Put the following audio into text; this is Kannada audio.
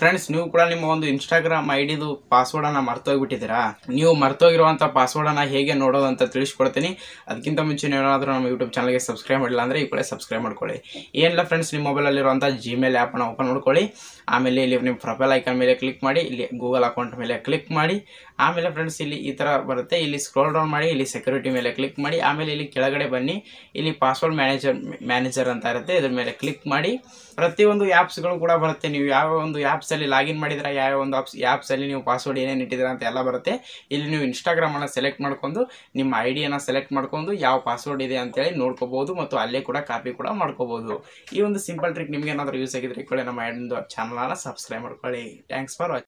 ಫ್ರೆಂಡ್ಸ್ ನೀವು ಕೂಡ ನಿಮ್ಮ ಒಂದು ಇನ್ಸ್ಟಾಗ್ರಾಮ್ ಐ ಡಿದು ಪಾಸ್ವರ್ಡನ್ನು ಮರ್ತೋಗ್ಬಿಟ್ಟಿದ್ದೀರಾ ನೀವು ಮರ್ತೋಗಿರುವಂಥ ಪಾಸ್ವರ್ಡನ್ನು ಹೇಗೆ ನೋಡೋದು ಅಂತ ತಿಳಿಸ್ಕೊಡ್ತೀನಿ ಅದಕ್ಕಿಂತ ಮುಂಚೆ ನೀವು ಏನಾದರೂ ನಮ್ಮ ಯೂಟ್ಯೂಬ್ ಚಾನಲ್ಗೆ ಸಬ್ಸ್ಕ್ರೈಬ್ ಮಾಡಿಲ್ಲ ಅಂದರೆ ಈ ಕೂಡ ಸಬ್ಸ್ಕ್ರೈಬ್ ಮಾಡ್ಕೊಳ್ಳಿ ಏನಿಲ್ಲ ಫ್ರೆಂಡ್ಸ್ ನಿಮ್ಮ ಮೊಬೈಲಲ್ಲಿರುವಂಥ ಜಿಮೇಲ್ ಆ್ಯಪನ್ನು ಓಪನ್ ಮಾಡ್ಕೊಳ್ಳಿ ಆಮೇಲೆ ಇಲ್ಲಿ ನಿಮ್ಮ ಪ್ರೊಫೈಲ್ ಐಕನ್ ಮೇಲೆ ಕ್ಲಿಕ್ ಮಾಡಿ ಇಲ್ಲಿ ಗೂಗಲ್ ಅಕೌಂಟ್ ಮೇಲೆ ಕ್ಲಿಕ್ ಮಾಡಿ ಆಮೇಲೆ ಫ್ರೆಂಡ್ಸ್ ಇಲ್ಲಿ ಈ ಥರ ಬರುತ್ತೆ ಇಲ್ಲಿ ಸ್ಕ್ರೋಲ್ ಡೌನ್ ಮಾಡಿ ಇಲ್ಲಿ ಸೆಕ್ಯೂರಿಟಿ ಮೇಲೆ ಕ್ಲಿಕ್ ಮಾಡಿ ಆಮೇಲೆ ಇಲ್ಲಿ ಕೆಳಗಡೆ ಬನ್ನಿ ಇಲ್ಲಿ ಪಾಸ್ವರ್ಡ್ ಮ್ಯಾನೇಜರ್ ಮ್ಯಾನೇಜರ್ ಅಂತ ಇರುತ್ತೆ ಇದ್ರ ಮೇಲೆ ಕ್ಲಿಕ್ ಮಾಡಿ ಪ್ರತಿಯೊಂದು ಆ್ಯಪ್ಸ್ಗಳು ಕೂಡ ಬರುತ್ತೆ ನೀವು ಯಾವ ಒಂದು ಆ್ಯಪ್ಸಲ್ಲಿ ಲಾಗಿನ್ ಮಾಡಿದ್ರೆ ಯಾವ ಒಂದು ಆಪ್ಸ್ ಆ್ಯಪ್ಸಲ್ಲಿ ನೀವು ಪಾಸ್ವರ್ಡ್ ಏನೇನು ಇಟ್ಟಿದ್ದೀರಾ ಅಂತ ಎಲ್ಲ ಬರುತ್ತೆ ಇಲ್ಲಿ ನೀವು ಇನ್ಸ್ಟಾಗ್ರಾಮನ್ನು ಸೆಲೆಕ್ಟ್ ಮಾಡ್ಕೊಂಡು ನಿಮ್ಮ ಐ ಡಿಯನ್ನು ಸೆಲೆಕ್ಟ್ ಮಾಡ್ಕೊಂಡು ಯಾವ ಪಾಸ್ವರ್ಡ್ ಇದೆ ಅಂತೇಳಿ ನೋಡ್ಕೋಬೋದು ಮತ್ತು ಅಲ್ಲೇ ಕೂಡ ಕಾಪಿ ಕೂಡ ಮಾಡ್ಕೋಬೋದು ಈ ಒಂದು ಸಿಂಪಲ್ ಟ್ರಿಕ್ ನಿಮ್ಗೆ ಏನಾದರೂ ಯೂಸ್ ಆಗಿದ್ರೆ ಈ ಕಡೆ ನಮ್ಮ ಚಾನಲನ್ನು ಸಬ್ಸ್ಕ್ರೈಬ್ ಮಾಡ್ಕೊಳ್ಳಿ ಥ್ಯಾಂಕ್ಸ್ ಫಾರ್ ವಾಚಿಂಗ್